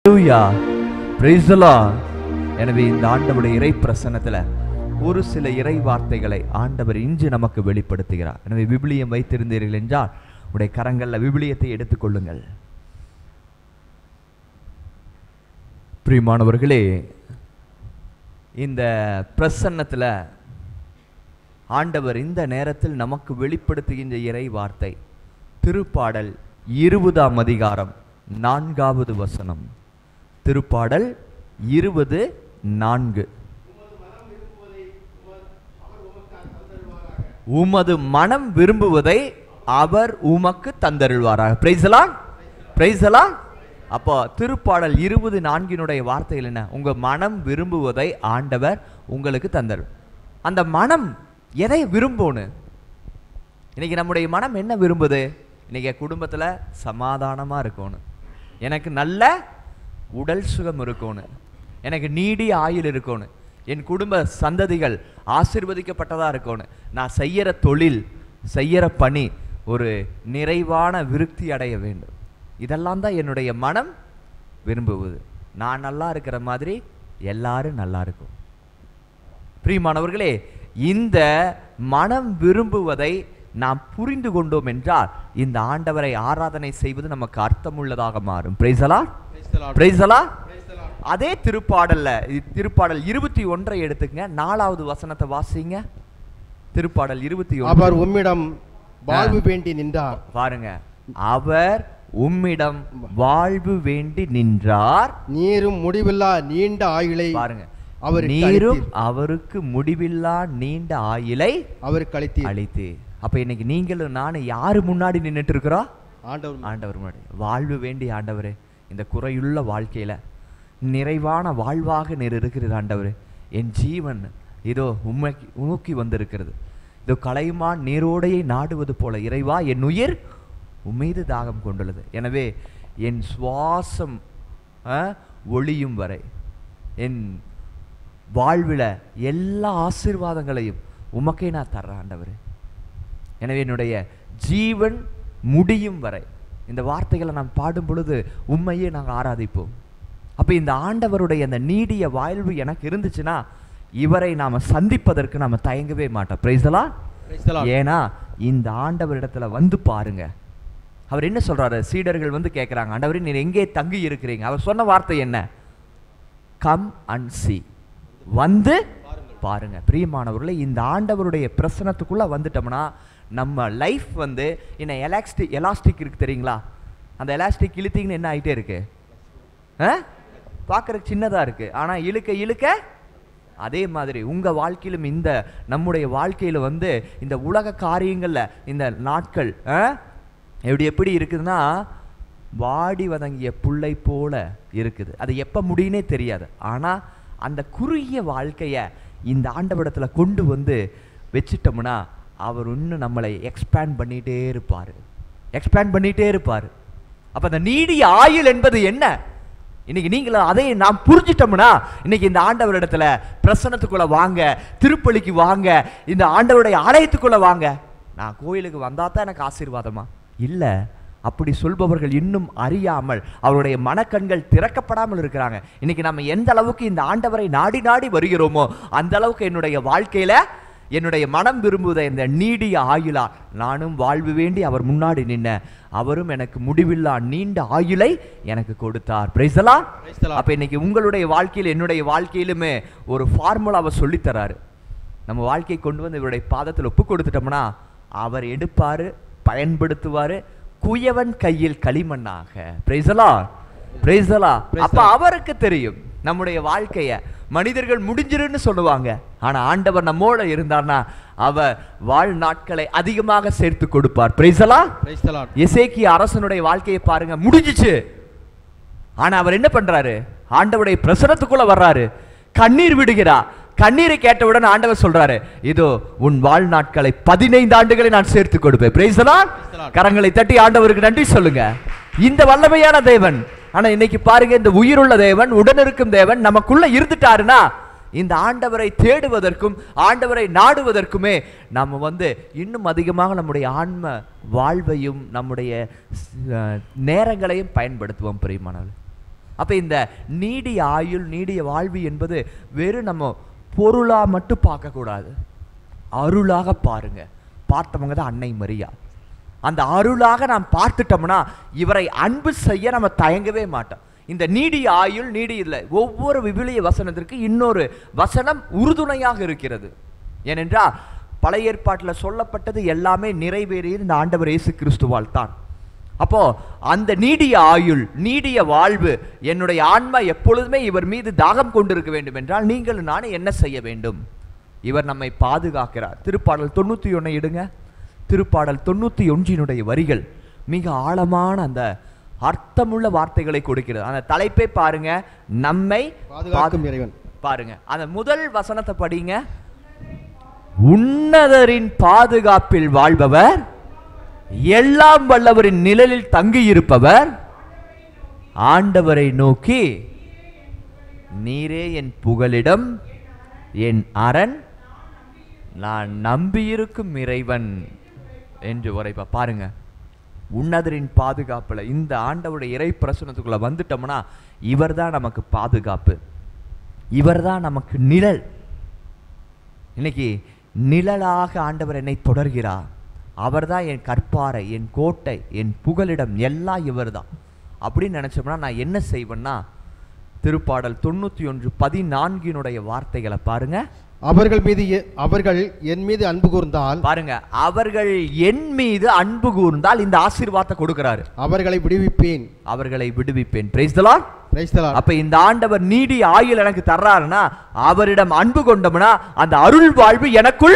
Hallelujah praise the Lord. எனவே இந்த ஆண்டவருடைய இறை பிரசன்னத்துல ஒரு சில இறை வார்த்தைகளை ஆண்டவர் இன்று நமக்கு வெளிப்படுத்துகிறார் எனவே விபிலியம் வைத்திருந்தீர்கள் என்றால் உடைய கரங்கள்ல விபிலியத்தை எடுத்துக்கொள்ளுங்கள் பிரியமானவர்களே இந்த பிரசன்னத்துல ஆண்டவர் இந்த நேரத்தில் நமக்கு வெளிப்படுத்துகின்ற இறை வார்த்தை திருப்பாடல் இருபதாம் அதிகாரம் நான்காவது வசனம் திருப்பாடல் இருபது நான்கு உமது மனம் விரும்புவதை அவர் உமக்கு தந்தருள்வாராக பிரைசலா பிரைசலா அப்போ திருப்பாடல் இருபது நான்கினுடைய வார்த்தைகள் என்ன உங்க மனம் விரும்புவதை ஆண்டவர் உங்களுக்கு தந்தரு அந்த மனம் எதை விரும்பும்னு இன்னைக்கு நம்முடைய மனம் என்ன விரும்புது இன்னைக்கு என் குடும்பத்துல சமாதானமா இருக்கணும் எனக்கு நல்ல உடல் சுகம் இருக்கணும் எனக்கு நீடிய ஆயுள் இருக்கணும் என் குடும்ப சந்ததிகள் ஆசிர்வதிக்கப்பட்டதா இருக்கணும் நான் செய்யற தொழில் செய்யற பணி ஒரு நிறைவான விருத்தி அடைய வேண்டும் இதெல்லாம் தான் என்னுடைய மனம் விரும்புவது நான் நல்லா இருக்கிற மாதிரி எல்லாரும் நல்லா இருக்கும் பிரியமானவர்களே இந்த மனம் விரும்புவதை நாம் புரிந்து கொண்டோம் என்றால் இந்த ஆண்டவரை ஆராதனை செய்வது நமக்கு அர்த்தமுள்ளதாக மாறும் பிரைசலா பிரைசலா அதே திருப்பாடல்ல இ- திருப்பாடல் இருபத்தி ஒன்றை எடுத்துங்க நாலாவது வசனத்தை வாசிங்க திருப்பாடல் இருபத்தி அவர் உம்மிடம் வாழ்வு வேண்டி நின்றார் பாருங்க அவர் உம்மிடம் வாழ்வு வேண்டி நின்றார் நீரும் முடிவில்லா நீண்ட ஆயுளை பாருங்க அவருக்கு நீரும் அளித்தீர். அவருக்கு முடிவில்லா நீண்ட ஆயுளை அவருக்கு அளித்தீர் அளித்து அப்ப இன்னைக்கு நீங்களும் நானும் யாரு முன்னாடி நின்னுட்டு இருக்கிறோம் ஆண்டவர் ஆண்டவர் முன்னாடி வாழ்வு வேண்டி ஆண்டவரே இந்த குறையுள்ள வாழ்க்கையில நிறைவான வாழ்வாக நீர் இருக்கிறது ஆண்டவரே என் ஜீவன் இதோ உண்மைக்கு நோக்கி வந்திருக்கிறது இதோ கலைமான் நீரோடையை நாடுவது போல இறைவா என் உயிர் உம்மீது தாகம் கொண்டுள்ளது எனவே என் சுவாசம் ஆ, ஒளியும் வரை என் வாழ்வில எல்லா ஆசீர்வாதங்களையும் உமக்கே நான் தர்றேன் ஆண்டவரே எனவே என்னுடைய ஜீவன் முடியும் வரை இந்த வார்த்தைகளை நாம் பாடும் பொழுது உண்மையே நாங்கள் ஆராதிப்போம் அப்போ இந்த ஆண்டவருடைய அந்த நீடிய வாழ்வு எனக்கு இருந்துச்சுன்னா இவரை நாம் சந்திப்பதற்கு நாம் தயங்கவே மாட்டோம் பிரைசலா Praise the Lord. ஏன்னா இந்த ஆண்டவரிடத்துல வந்து பாருங்க அவர் என்ன சொல்றாரு சீடர்கள் வந்து கேட்குறாங்க ஆண்டவரே நீர் எங்கே தங்கி இருக்கிறீங்க அவர் சொன்ன வார்த்தை என்ன கம் அண்ட் see வந்து பாருங்க பிரியமானவர்களே இந்த ஆண்டவருடைய பிரசனத்துக்குள்ள வந்துட்டோம்னா நம்ம லைஃப் வந்து என்ன எலாஸ்டிக் எலாஸ்டிக் இருக்கு தெரியுங்களா அந்த எலாஸ்டிக் இழுத்தீங்கன்னு என்ன ஆயிட்டே இருக்கு பார்க்கறதுக்கு சின்னதா இருக்கு ஆனா இழுக்க இழுக்க அதே மாதிரி உங்க வாழ்க்கையிலும் இந்த நம்முடைய வாழ்க்கையில வந்து இந்த உலக காரியங்கள்ல இந்த நாட்கள் ஆ? எப்படி எப்படி இருக்குதுன்னா வாடி வதங்கிய புல்லை போல இருக்குது அது எப்போ முடியுனே தெரியாது ஆனா அந்த குறுகிய வாழ்க்கைய இந்த ஆண்டவடத்துல கொண்டு வந்து வச்சிட்டோம்னா அவர் இன்னும் நம்மளை எக்ஸ்பேண்ட் பண்ணிட்டே இருப்பாரு எக்ஸ்பேண்ட் பண்ணிட்டே இருப்பாரு அப்ப அந்த நீடிய ஆயுள் என்பது என்ன இன்னைக்கு நீங்களும் அதை நாம் புரிஞ்சிட்டோம்னா இன்னைக்கு இந்த ஆண்டவரிடத்துல பிரசன்னத்துக்குள்ள வாங்க திருப்பலிக்கு வாங்க இந்த ஆண்டவருடைய ஆலயத்துக்குள்ள வாங்க நான் கோயிலுக்கு வந்தா தான் எனக்கு ஆசீர்வாதமா இல்ல அப்படி சொல்பவர்கள் இன்னும் அறியாமல் அவருடைய மனக்கண்கள் திறக்கப்படாமல் இருக்கிறாங்க இன்னைக்கு நம்ம எந்த அளவுக்கு இந்த ஆண்டவரை நாடி நாடி வருகிறோமோ அந்த அளவுக்கு என்னுடைய வாழ்க்கையில என்னுடைய மனம் விரும்புவதை இந்த நீடிய ஆயுளா நானும் வாழ்வு வேண்டி அவர் முன்னாடி நின்ன அவரும் எனக்கு முடிவில்லா நீண்ட ஆயுளை எனக்கு கொடுத்தார் பிரைசலா Praise the Lord. அப்ப இன்னைக்கு உங்களுடைய வாழ்க்கையில் என்னுடைய வாழ்க்கையிலுமே ஒரு ஃபார்முலாவை சொல்லித் தராரு நம்ம வாழ்க்கையை கொண்டு வந்து இவருடைய பாதத்தில் ஒப்பு கொடுத்துட்டோம்னா அவர் எடுப்பாரு பயன்படுத்துவாரு குயவன் கையில் களிமண்ணாக பிரைசலா பிரைசலா Praise அப்ப the Lord. அவருக்கு தெரியும் நம்முடைய வாழ்க்கைய மனிதர்கள் முடிஞ்சிருன்னு சொல்லுவாங்க ஆனா ஆண்டவர் நம்மோட இருந்தார்னா அவர் வாழ்நாட்களை அதிகமாக சேர்த்து கொடுப்பார் பிரைசலா Praise the Lord. எசேக்கிய அரசனுடைய வாழ்க்கையை பாருங்க முடிஞ்சிச்சு ஆனா அவர் என்ன பண்றாரு ஆண்டவருடைய பிரசனத்துக்குள்ள வர்றாரு கண்ணீர் விடுகிறார் கண்ணீரை கேட்டவுடன் ஆண்டவர் சொல்றாரு இதோ உன் வாழ்நாட்களை பதினைந்து ஆண்டுகளை நான் சேர்த்து கொடுப்பேன் Praise the Lord. Praise the Lord. கரங்களை தட்டி ஆண்டவருக்கு நன்றி சொல்லுங்க இந்த வல்லமையான தேவன் ஆனா இன்னைக்கு பாருங்க இந்த உயிருள்ள தேவன் உடனிருக்கும் தேவன் நமக்குள்ள இருந்துட்டாருன்னா இந்த ஆண்டவரை தேடுவதற்கும் ஆண்டவரை நாடுவதற்குமே நம்ம வந்து இன்னும் அதிகமாக நம்முடைய ஆன்ம வாழ்வையும் நம்முடைய ஸ்- அஹ் நேரங்களையும் பயன்படுத்துவோம் பிரியமானவர்களே அப்ப இந்த நீடிய ஆயுள் நீடிய வாழ்வு என்பது வெறும் நம்ம பொருளா மட்டும் பார்க்க கூடாது அருளாக பாருங்க பார்த்தவங்க தான் அன்னை மரியா அந்த அருளாக நாம் பார்த்துட்டோம்னா இவரை அன்பு செய்ய நம்ம தயங்கவே மாட்டோம் இந்த நீடிய ஆயுள் நீடி இல்லை ஒவ்வொரு விவிலிய வசனத்திற்கு இன்னொரு வசனம் உறுதுணையாக இருக்கிறது ஏனென்றால் பழைய ஏற்பாட்டில் சொல்லப்பட்டது எல்லாமே நிறைவேறியது இந்த ஆண்டவர் இயேசு கிறிஸ்துவால் தான் அப்போ அந்த நீடிய ஆயுள் நீடிய வாழ்வு என்னுடைய ஆன்மா எப்பொழுதுமே இவர் மீது தாகம் கொண்டிருக்க வேண்டும் என்றால் நீங்கள் நானும் என்ன செய்ய வேண்டும் இவர் நம்மை பாதுகாக்கிறார் திருப்பாடல் தொண்ணூத்தி ஒன்னை இடுங்க திருப்பாடல் தொண்ணூத்தி ஒன்றினுடைய வரிகள் மிக ஆழமான அந்த அர்த்தமுள்ள வார்த்தைகளை கொடுக்கிறது அந்த தலைப்பை பாருங்க நம்மை பாதுகாக்கும் இறைவன் பாருங்க அந்த முதல் வசனத்தை படிங்க உன்னதரின் பாதுகாப்பில் வாழ்பவர் எல்லாம் வல்லவரின் நிழலில் தங்கியிருப்பவர் ஆண்டவரை நோக்கி நீரே என் புகலிடம் என் அரண் நான் நம்பியிருக்கும் இறைவன் என்று உரைப்பா பாருங்க உன்னதரின் பாதுகாப்புல இந்த ஆண்டவருடைய இறை பிரசனத்துக்குள்ள வந்துட்டோம்னா இவர்தான் நமக்கு பாதுகாப்பு இவர்தான் நமக்கு நிழல் இன்னைக்கு நிழலாக ஆண்டவர் என்னை தொடர்கிறார் அவர்தான் என் கற்பாரை என் கோட்டை என் புகலிடம் எல்லாம் இவர்தான் அப்படின்னு நினைச்சோம்னா நான் என்ன செய்வேன்னா திருப்பாடல் தொண்ணூத்தி ஒன்று பதினான்கினுடைய வார்த்தைகளை பாருங்க அவர்கள் மீது எ- அவர்கள் என் மீது அன்பு கூர்ந்தால் பாருங்க அவர்கள் என் மீது அன்பு கூர்ந்தால் இந்த ஆசீர்வாதத்தை கொடுக்கிறாரு அவர்களை விடுவிப்பேன் அவர்களை விடுவிப்பேன் praise the Lord. Praise the Lord. அப்ப இந்த ஆண்டவர் நீடி ஆயுள் எனக்கு தர்றாருன்னா அவரிடம் அன்பு கொண்டோம்னா அந்த அருள் வாழ்வு எனக்குள்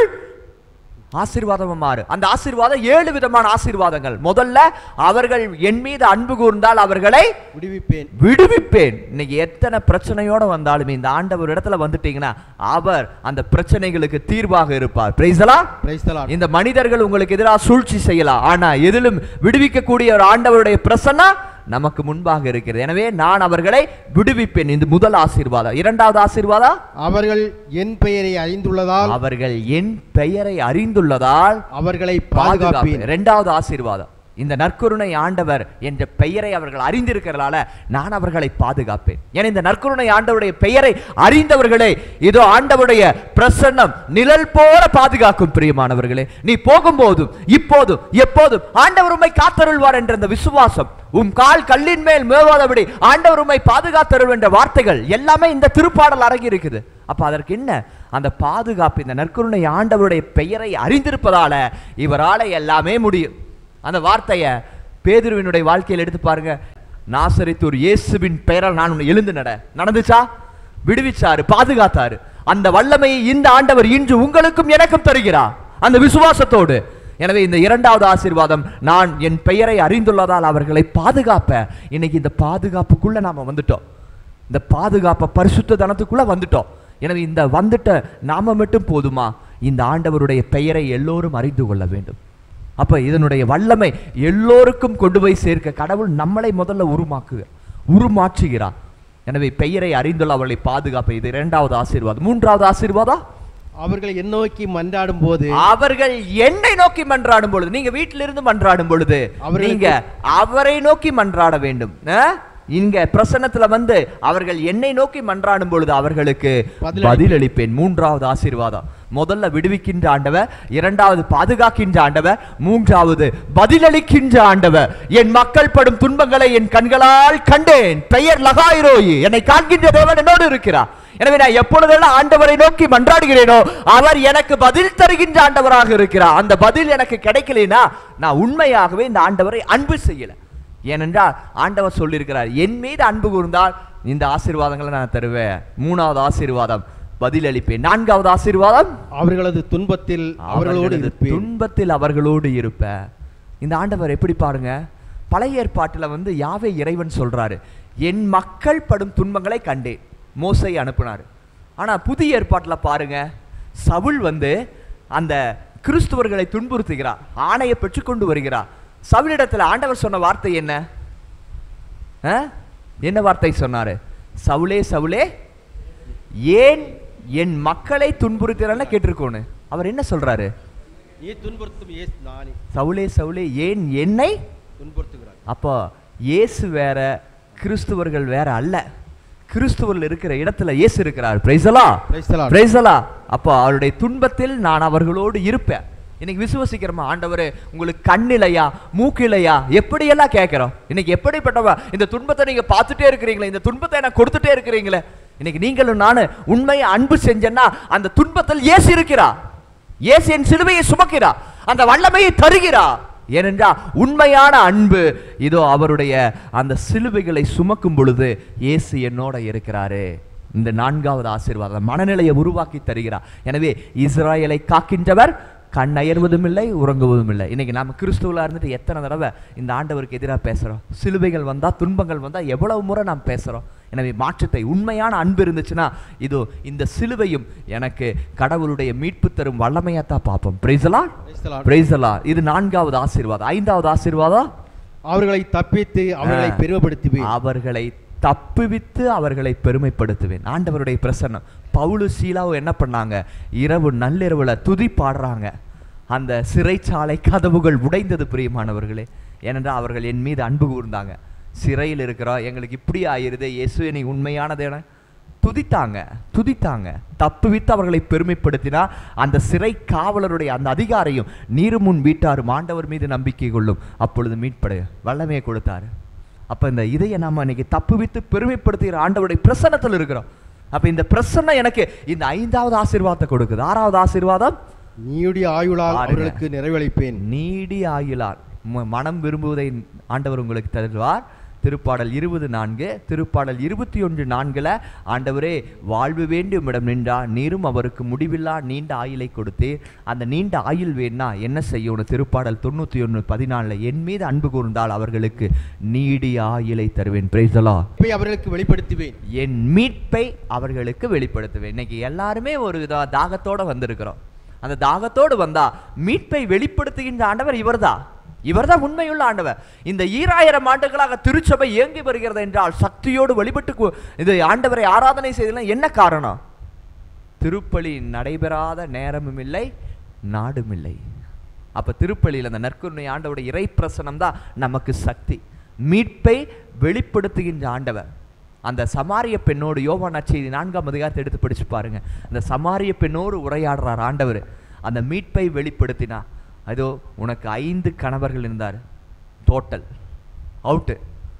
ஆசீர்வாதமா மாறு அந்த ஆசீர்வாதம் ஏழு விதமான ஆசீர்வாதங்கள் முதல்ல அவர்கள் என் மீது அன்பு கூர்ந்தால் அவர்களை விடுவிப்பேன் விடுவிப்பேன் இன்னைக்கு எத்தனை பிரச்சனையோட வந்தாலுமே இந்த ஆண்டவர் இடத்துல வந்துட்டீங்கன்னா அவர் அந்த பிரச்சனைகளுக்கு தீர்வாக இருப்பார் பிரைசலா Praise the Lord. இந்த மனிதர்கள் உங்களுக்கு எதிராக சூழ்ச்சி செய்யலாம் ஆனா எதிலும் விடுவிக்கக்கூடிய ஒரு ஆண்டவருடைய பிரசன்னா நமக்கு முன்பாக இருக்கிறது எனவே நான் அவர்களை விடுவிப்பேன் இது முதல் ஆசீர்வாதம் இரண்டாவது ஆசீர்வாதம் அவர்கள் என் பெயரை அறிந்துள்ளதால் அவர்கள் என் பெயரை அறிந்துள்ளதால் அவர்களை பாதுகாப்பேன் பாதுகாப்பேன் இரண்டாவது ஆசீர்வாதம் இந்த நற்கருணை ஆண்டவர் என்ற பெயரை அவர்கள் அறிந்திருக்கிறதால நான் அவர்களை பாதுகாப்பேன் ஏன்னா இந்த நற்கருணை ஆண்டவருடைய பெயரை அறிந்தவர்களே இதோ ஆண்டவருடைய பிரசன்னம் நிழல் போல பாதுகாக்கும் பிரியமானவர்களே நீ போகும்போதும் இப்போதும் எப்போதும் ஆண்டவர் உம்மை காத்தருள்வார் என்ற அந்த விசுவாசம் உம் கால் கல்லின் மேல் மேவாதபடி ஆண்டவர் உம்மை பாதுகாத்தருள் என்ற வார்த்தைகள் எல்லாமே இந்த திருப்பாடல் அடங்கி இருக்குது அப்ப அதற்கு என்ன அந்த பாதுகாப்பு இந்த நற்கருணை ஆண்டவருடைய பெயரை அறிந்திருப்பதால இவரால எல்லாமே முடியும் அந்த வார்த்தையை பேதுருவினுடைய வாழ்க்கையில் எடுத்து பாருங்க நாசரித்தூர் இயேசுவின் பெயரால் நான் உன்னை எழுந்து நட நடந்துச்சா விடுவிச்சாரு பாதுகாத்தாரு அந்த வல்லமையை இந்த ஆண்டவர் இன்று உங்களுக்கும் எனக்கும் தருகிறார் அந்த விசுவாசத்தோடு எனவே இந்த இரண்டாவது ஆசீர்வாதம் நான் என் பெயரை அறிந்துள்ளதால் அவர்களை பாதுகாப்ப இன்னைக்கு இந்த பாதுகாப்புக்குள்ள நாம வந்துட்டோம் இந்த பாதுகாப்ப பரிசுத்த தனத்துக்குள்ள வந்துட்டோம் எனவே இந்த வந்துட்ட நாம மட்டும் போதுமா இந்த ஆண்டவருடைய பெயரை எல்லோரும் அறிந்து கொள்ள வேண்டும் அப்ப இதனுடைய வல்லமை எல்லோருக்கும் கொண்டு போய் சேர்க்க கடவுள் நம்மளை முதல்ல உருமாக்குக உருமாற்றுகிறார் எனவே பெயரை அறிந்துள்ள அவர்களை பாதுகாப்ப இது இரண்டாவது ஆசீர்வாதம் மூன்றாவது ஆசீர்வாதம் அவர்கள் என் நோக்கி மன்றாடும் போது அவர்கள் என்னை நோக்கி மன்றாடும் பொழுது நீங்க வீட்டில இருந்து மன்றாடும் பொழுது அவர்களுக்கு- நீங்க அவரை நோக்கி மன்றாட வேண்டும் ஆ? இங்க பிரசன்னத்துல வந்து அவர்கள் என்னை நோக்கி மன்றாடும் பொழுது அவர்களுக்கு பதிலளிப்பேன். பதிலளிப்பேன் மூன்றாவது ஆசீர்வாதம் முதல்ல விடுவிக்கின்ற ஆண்டவர் இரண்டாவது பாதுகாக்கின்ற ஆண்டவர் மூன்றாவது பதிலளிக்கின்ற ஆண்டவர் என் மக்கள் படும் துன்பங்களை என் கண்களால் கண்டேன் பெயர் லகாயிரோயி என்னை காண்கின்ற தேவன் என்னோடு இருக்கிறார் எனவே நான் எப்பொழுதெல்லாம் ஆண்டவரை நோக்கி மன்றாடுகிறேனோ அவர் எனக்கு பதில் தருகின்ற ஆண்டவராக இருக்கிறார் அந்த பதில் எனக்கு கிடைக்கலைன்னா நான் உண்மையாகவே இந்த ஆண்டவரை அன்பு செய்யல ஏனென்றால் ஆண்டவர் சொல்லியிருக்கிறார் என் மீது அன்பு கூர்ந்தால் இந்த ஆசீர்வாதங்களை நான் தருவேன் மூணாவது ஆசீர்வாதம் பதிலளிப்பேன் நான்காவது ஆசீர்வாதம் அவர்களது துன்பத்தில் அவர்களோடு அவர்களது இருப்பேன் துன்பத்தில் அவர்களோடு இருப்ப இந்த ஆண்டவர் எப்படி பாருங்க பழைய ஏற்பாட்டுல வந்து யாவே இறைவன் சொல்றாரு என் மக்கள் படும் துன்பங்களை கண்டேன் மோசை அனுப்புனாரு ஆனா புதிய ஏற்பாட்டுல பாருங்க சவுல் வந்து அந்த கிறிஸ்துவர்களை துன்புறுத்துகிறார் ஆணையை பெற்றுக்கொண்டு வருகிறார் சவுலிடத்துல ஆண்டவர் சொன்ன வார்த்தை என்ன ஆ? என்ன வார்த்தை சொன்னாரு சவுலே சவுலே ஏன் என் மக்களை துன்புறுத்துறான்னு கேட்டிருக்கோன்னு அவர் என்ன சொல்றாரு நீ துன்புறுத்தும் இயேசு நானே சவுலே சவுலே ஏன் என்னை துன்புறுத்துகிறார் அப்போ இயேசு வேற கிறிஸ்துவர்கள் வேற அல்ல கிறிஸ்துவர்கள் இருக்கிற இடத்துல இயேசு இருக்கிறார் பிரைசலா Praise the Lord. பிரைசலா அப்போ அவருடைய துன்பத்தில் நான் அவர்களோடு இருப்பேன் இன்னைக்கு விசுவசிக்கிறோமா ஆண்டவரே உங்களுக்கு கண்ணிலையா மூக்கிலையா எப்படியெல்லாம் கேட்கிறோம் இன்னைக்கு எப்படிப்பட்டவ இந்த துன்பத்தை நீங்க பார்த்துட்டே இருக்கிறீங்களே இந்த துன்பத்தை எனக்கு கொடுத்துட்டே இருக்கிறீங்களே இன்னைக்கு நீங்களும் நானு உண்மையை அன்பு செஞ்சேன்னா அந்த துன்பத்தில் இயேசு இருக்கிறா இயேசு என் சிலுவையை சுமக்கிறா அந்த வல்லமையை தருகிறா ஏனென்றா உண்மையான அன்பு இதோ அவருடைய அந்த சிலுவைகளை சுமக்கும் பொழுது இயேசு என்னோட இருக்கிறாரு இந்த நான்காவது ஆசீர்வாதம் மனநிலையை உருவாக்கி தருகிறார் எனவே இஸ்ராயலை காக்கின்றவர் கண் அயர்வதும் இல்லை உறங்குவதும் இல்லை இன்னைக்கு நாம கிறிஸ்துவலா இருந்துட்டு எத்தனை தடவை இந்த ஆண்டவருக்கு எதிராக பேசுறோம் சிலுவைகள் வந்தா துன்பங்கள் வந்தா எவ்வளவு முறை நாம் பேசுறோம் எனவே மாற்றத்தை உண்மையான அன்பு இருந்துச்சுன்னா இதோ இந்த சிலுவையும் எனக்கு கடவுளுடைய மீட்பு தரும் வல்லமையாத்தான் பார்ப்போம் பிரைசலா Praise the Lord. பிரைசலா இது நான்காவது ஆசீர்வாதம் ஐந்தாவது ஆசீர்வாதம் அவர்களை தப்பித்து அவர்களை ஆ. பெருமைப்படுத்துவேன் அவர்களை தப்புவித்து அவர்களை பெருமைப்படுத்துவேன் ஆண்டவருடைய பிரசன்னம் பவுலு சீலாவும் என்ன பண்ணாங்க இரவு நள்ளிரவுல துதி பாடுறாங்க அந்த சிறைச்சாலை கதவுகள் உடைந்தது பிரியமானவர்களே ஏனென்றால் அவர்கள் என் மீது அன்பு கூர்ந்தாங்க சிறையில் இருக்கிறோம் எங்களுக்கு இப்படி ஆயிருதே இயேசு நீ உண்மையானது என துதித்தாங்க துதித்தாங்க தப்புவித்து அவர்களை பெருமைப்படுத்தினா அந்த சிறை காவலருடைய அந்த அதிகாரையும் நீருமுன் வீட்டாரும் ஆண்டவர் மீது நம்பிக்கை கொள்ளும் அப்பொழுது மீட்படைய வல்லமையை கொடுத்தாரு அப்ப இந்த இதையை நாம இன்னைக்கு தப்புவித்து பெருமைப்படுத்துகிற ஆண்டவருடைய பிரசன்னத்தில் இருக்கிறோம் அப்ப இந்த பிரசன்னம் எனக்கு இந்த ஐந்தாவது ஆசீர்வாதத்தை கொடுக்குது ஆறாவது ஆசீர்வாதம் நீயுடைய ஆயுளால் பாருங்க. அவர்களுக்கு நிறைவளிப்பேன் நீடி ஆயுளார் ம- மனம் விரும்புவதை ஆண்டவர் உங்களுக்கு தருவார் திருப்பாடல் இருபது நான்கு திருப்பாடல் இருபத்தி ஒன்று நான்குல ஆண்டவரே வாழ்வு வேண்டும் இடம் நின்றா நீரும் அவருக்கு முடிவில்லா நீண்ட ஆயுளை கொடுத்து அந்த நீண்ட ஆயுள் வேணா என்ன செய்யணும் திருப்பாடல் தொண்ணூற்றி ஒன்று பதினாலில் என் மீது அன்பு கூர்ந்தால் அவர்களுக்கு நீடிய ஆயுளை தருவேன் பிரைசலா இப்பை அவர்களுக்கு வெளிப்படுத்துவேன் என் மீட்பை அவர்களுக்கு வெளிப்படுத்துவேன் இன்னைக்கு எல்லாருமே ஒரு வித தாகத்தோட வந்திருக்கிறோம் அந்த தாகத்தோடு வந்தா மீட்பை வெளிப்படுத்துகின்ற ஆண்டவர் இவர்தான் இவர்தான் உண்மையுள்ள ஆண்டவர் இந்த ஈராயிரம் ஆண்டுகளாக திருச்சபை இயங்கி வருகிறது என்றால் சக்தியோடு வழிபட்டு கு- இது ஆண்டவரை ஆராதனை செய்தலாம் என்ன காரணம் திருப்பலி நடைபெறாத நேரமும் இல்லை நாடும் இல்லை அப்ப திருப்பலியில் அந்த நற்கருணை ஆண்டவருடைய இறை பிரசனம் தான் நமக்கு சக்தி மீட்பை வெளிப்படுத்துகின்ற ஆண்டவர் அந்த சமாரிய பெண்ணோடு யோவான் நற்செய்தி நான்காம் அதிகாரத்தை எடுத்து படிச்சு பாருங்க அந்த சமாரிய பெண்ணோடு உரையாடுறார் ஆண்டவர் அந்த மீட்பை வெளிப்படுத்தினா அதோ உனக்கு ஐந்து கணவர்கள் இருந்தார் டோட்டல் அவுட்டு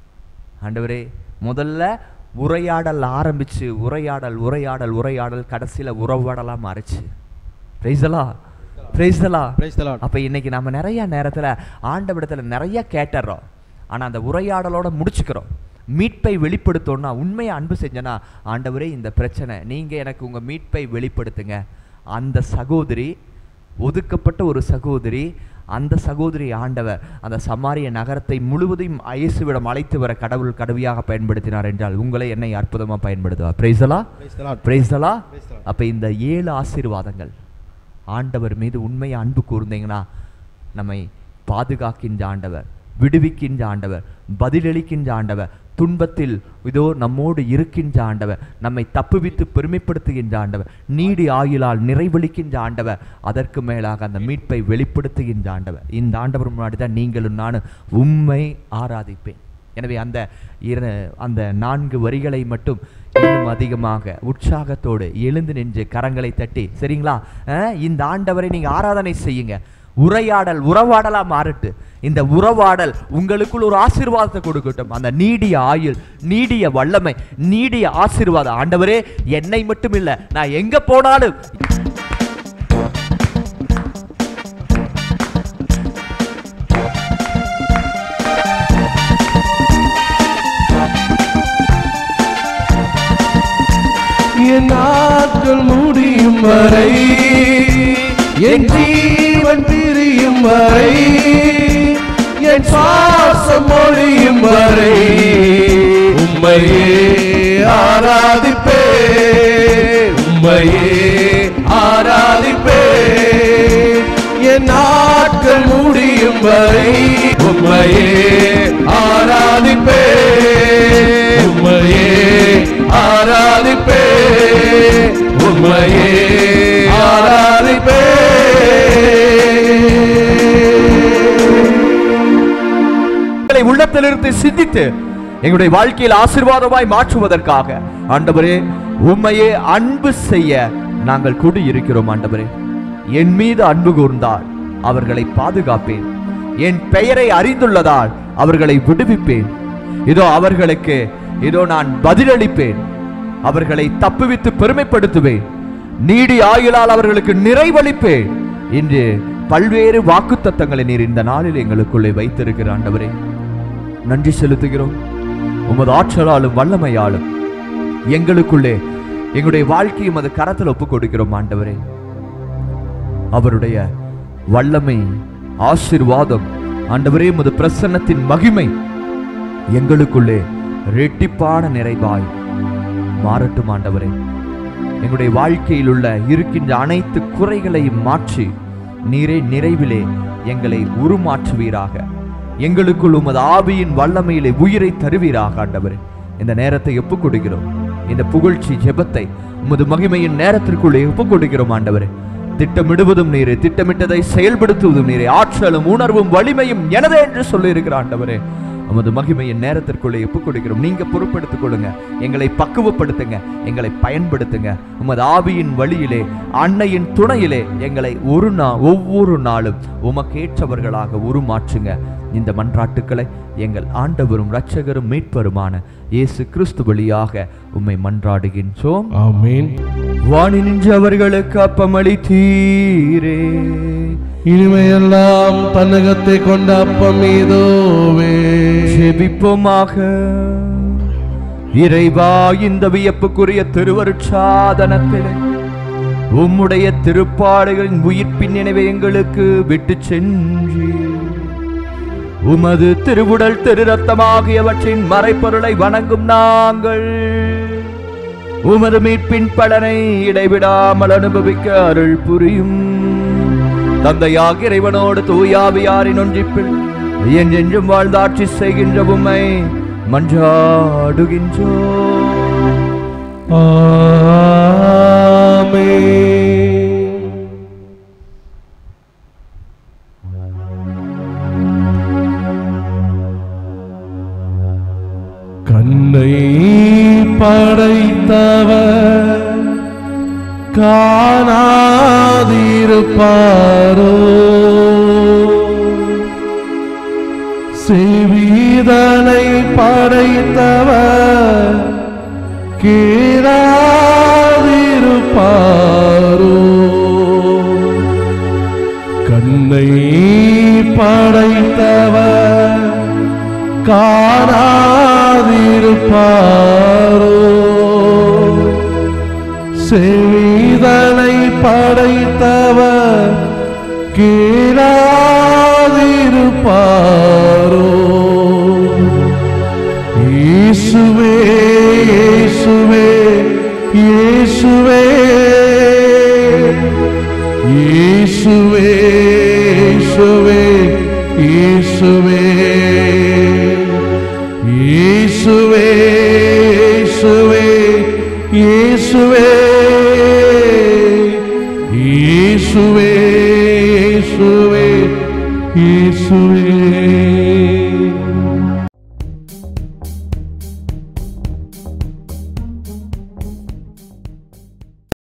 ஆண்டவரே முதல்ல உரையாடல் ஆரம்பிச்சு உரையாடல் உரையாடல் உரையாடல் கடைசியில உறவாடலா மாறுச்சு பிரைசலா பிரைசலா Praise the Lord. அப்ப இன்னைக்கு நம்ம நிறைய நேரத்துல ஆண்டவிடத்துல நிறைய கேட்டுறோம் ஆனா அந்த உரையாடலோட முடிச்சுக்கிறோம் மீட்பை வெளிப்படுத்தோம்னா உண்மையை அன்பு செஞ்சனா ஆண்டவரே இந்த பிரச்சனை நீங்க எனக்கு உங்க மீட்பை வெளிப்படுத்துங்க அந்த சகோதரி ஒதுக்கப்பட்ட ஒரு சகோதரி அந்த சகோதரி ஆண்டவர் அந்த சமாரிய நகரத்தை முழுவதையும் இயேசுவிடம் அழைத்து வர கடவுள் கடவியாக பயன்படுத்தினார் என்றால் உங்களை என்னை அற்புதமா பயன்படுத்துவார் பிரைசலா Praise the Lord. பிரைசலா Praise the Lord. அப்ப இந்த ஏழு ஆசீர்வாதங்கள் ஆண்டவர் மீது உண்மையை அன்பு கூர்ந்தீங்கன்னா நம்மை பாதுகாக்கின்ற ஆண்டவர் விடுவிக்கின்ற ஆண்டவர் பதிலளிக்கின்ற ஆண்டவர் துன்பத்தில் இதோ நம்மோடு இருக்கின்ற ஆண்டவர் நம்மை தப்புவித்து பெருமைப்படுத்துகின்ற ஆண்டவர் நீடி ஆயுளால் நிறைவளிக்கின்ற ஆண்டவர் அதற்கு மேலாக அந்த மீட்பை வெளிப்படுத்துகின்ற ஆண்டவர் இந்த ஆண்டவர் முன்னாடி தான் நீங்களும் நானும் உண்மை ஆராதிப்பேன் எனவே அந்த இர அந்த நான்கு வரிகளை மட்டும் இன்னும் அதிகமாக உற்சாகத்தோடு எழுந்து நின்று கரங்களை தட்டி சரிங்களா அஹ், இந்த ஆண்டவரை நீங்க ஆராதனை செய்யுங்க உரையாடல் உறவாடலா மாறட்டு இந்த உறவாடல் உங்களுக்குள் ஒரு ஆசீர்வாதத்தை கொடுக்கட்டும் அந்த நீடிய ஆயுள் நீடிய வல்லமை நீடிய ஆசீர்வாதம் ஆண்டவரே என்னை மட்டும் இல்ல நான் எங்க போனாலும் என் நாட்கள் முடியும் வரை என் ஜீவன் பிரியும் வரை என் சுவாசம் ஒழியும் வரை உம்மையே ஆராதிப்பே உம்மையே ஆராதிப்பே என் நாட்கள் முடியும் வரை உம்மையே ஆராதிப்பே உம்மையே ஆராதிப்பே உம்மையே ஆராதிப்பே உங்களை உள்ளத்திலிருந்து சிந்தித்து எங்களுடைய வாழ்க்கையில் ஆசீர்வாதமாய் மாற்றுவதற்காக ஆண்டவரே உம்மையே அன்பு செய்ய நாங்கள் கூடியிருக்கிறோம் ஆண்டவரே என் மீது அன்பு கூர்ந்தால் அவர்களை பாதுகாப்பேன் என் பெயரை அறிந்துள்ளதால் அவர்களை விடுவிப்பேன் இதோ அவர்களுக்கு இதோ நான் பதிலளிப்பேன் அவர்களை தப்புவித்து பெருமைப்படுத்துவேன் நீடி ஆயுளால் அவர்களுக்கு நிறைவளிப்பேன் என்று பல்வேறு வாக்குத்தத்தங்களை நீர் இந்த நாளில் எங்களுக்குள்ளே வைத்திருக்கிற ஆண்டவரே நன்றி செலுத்துகிறோம் உமது ஆற்றலாலும் வல்லமையாலும் எங்களுக்குள்ளே எங்களுடைய வாழ்க்கையை உமது கரத்தில் ஒப்புக் கொடுக்கிறோம் ஆண்டவரே அவருடைய வல்லமை ஆசீர்வாதம் ஆண்டவரே உமது பிரசன்னத்தின் மகிமை எங்களுக்குள்ளே ரெட்டிப்பான நிறைவாய் மாறட்டும் ஆண்டவரே எங்களுடைய வாழ்க்கையில் உள்ள இருக்கின்ற அனைத்து குறைகளையும் மாற்றி நீரே நிறைவிலே எங்களை உருமாற்றுவீராக எங்களுக்குள் உமது ஆவியின் வல்லமையிலே உயிரை தருவீராக ஆண்டவரே இந்த நேரத்தை ஒப்புக் கொடுக்கிறோம் இந்த புகழ்ச்சி ஜெபத்தை உமது மகிமையின் நேரத்திற்குள்ளே ஒப்புக் கொடுக்கிறோம் ஆண்டவரே திட்டமிடுவதும் நீரே திட்டமிட்டதை செயல்படுத்துவதும் நீரே ஆற்றலும் உணர்வும் வலிமையும் எனதே என்று சொல்லி இருக்கிற ஆண்டவரே உமது மகிமையின் நேரத்திற்குள்ளே ஒப்புக் கொடுக்கிறோம் நீங்க பொறுப்படுத்திக் கொள்ளுங்க எங்களை பக்குவப்படுத்துங்க எங்களை பயன்படுத்துங்க உமது ஆவியின் வழியிலே அன்னையின் துணையிலே எங்களை ஒரு நாள் ஒவ்வொரு நாளும் உமக்கேற்றவர்களாக உருமாற்றுங்க இந்த மன்றாட்டுக்களை எங்கள் ஆண்டவரும் இரட்சகரும் மீட்பருமான இயேசு கிறிஸ்து வழியாக உம்மை மன்றாடுகின்றோம் ஆமென் வாணி நின்று அவர்களுக்கு அப்பமளித்தீரே இனிமையெல்லாம் தன்னகத்தை கொண்ட அப்பம் இதோவே ஜெபிப்போமாக இறைவா இந்த வியப்புக்குரிய திருவருட்சாதனத்திலே உம்முடைய திருப்பாடுகளின் உயிர்ப்பின் நினைவை எங்களுக்கு விட்டு சென்று உமது திருவுடல் திரு ரத்தமாகியவற்றின் மறைப்பொருளை வணங்கும் நாங்கள் உமது மீட்பின் பலனை இடைவிடாமல் அனுபவிக்க அருள் புரியும் தந்தையாக இறைவனோடு தூயாவியாரின் ஒன்றிப்பில் என்றென்றும் வாழ்ந்தாட்சி செய்கின்ற உம்மை மன்றாடுகின்றோம் ஆமென் கண்ணை படைத்தவர் காணாதிருப்பாரோ செவிதனை படைத்தவர் கேளாதிருப்பாரோ கண்ணை படைத்தவர் காணாதிருப்பாரோ செவிதனை படைத்தவர் கேளாதிருப்பாரோ இயேசுவே இயேசுவே இயேசுவே இயேசுவே இயேசுவே இயேசுவே இயேசுவே இயேசுவே இயேசுவே இயேசுவே இயேசுவே